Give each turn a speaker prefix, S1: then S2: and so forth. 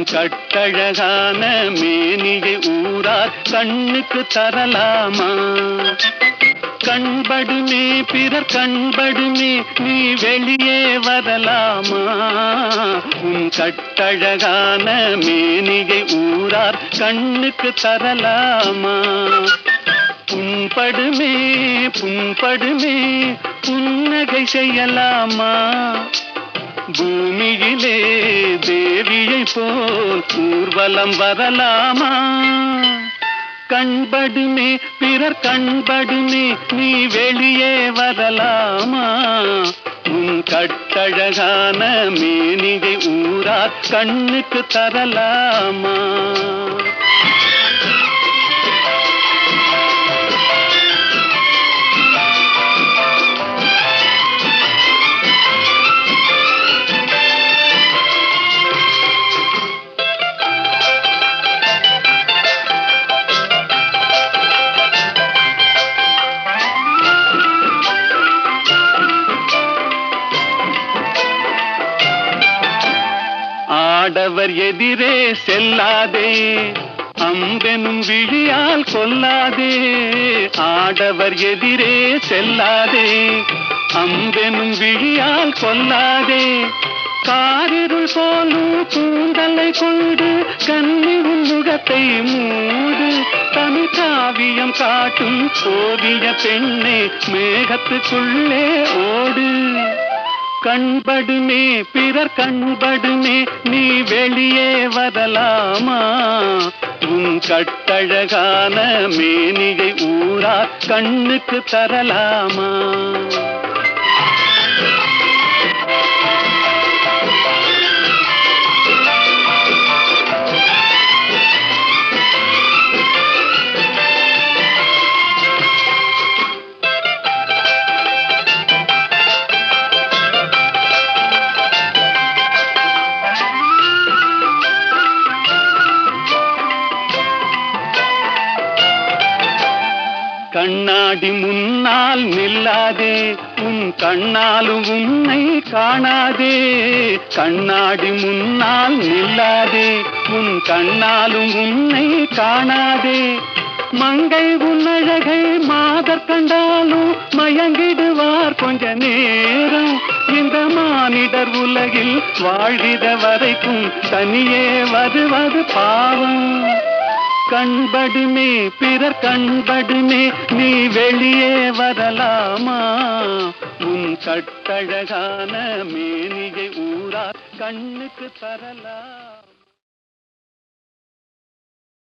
S1: கட்டழகான மேனியை ஊரார் கண்ணுக்கு தரலாமா கண்படுமே பிறர் கண்படுமே நீ வெளியே வரலாமா உன் கட்டழகான மேனியை ஊரார் கண்ணுக்கு தரலாமா புண்படுமே புண்படுமே புன்னகை செய்யலாமா பூமியிலே தேவியை போல் ஊர்வலம் வரலாமா கண்படுமே பிறர் கண்படுமே நீ வெளியே வரலாமா உன் கட்டழகான மேனிகை ஊரார் கண்ணுக்கு தரலாமா ஆடவர் எதிரே செல்லாதே அம்பெனும் விழியால் கொல்லாதே ஆடவர் எதிரே செல்லாதே அம்பெனும் விழியால் கொல்லாதே காரிருள் போலும் கூந்தலை கொண்டு கன்னி உன் முகத்தை மூடு தமிழ் காவியம் காட்டும் ஓவிய பெண்ணே மேகத்துக்குள்ளே ஓடு கண்படுமே பிறர் கண்படுமே நீ வெளியே வரலாமா உன் கட்டழகான மேனிகை ஊரா கண்ணுக்கு தரலாமா கண்ணாடி முன்னால் நில்லாதே உன் கண்ணாலும் உன்னை காணாதே கண்ணாடி முன்னால் நில்லாதே உன் கண்ணாலும் உன்னை காணாதே மங்கை உன்னழகை மாதர் கண்டாலும் மயங்கிடுவார் கொஞ்ச நேரம் இந்த மானிடர் உலகில் வாழ்கிற வரைக்கும் தனியே வருவது பாவம் கண்படுமே பிறர் கண்படுமே நீ வெளியே வரலாமா உன் கட்டழகான மேனிகை ஊரா கண்ணுக்கு தரலாம்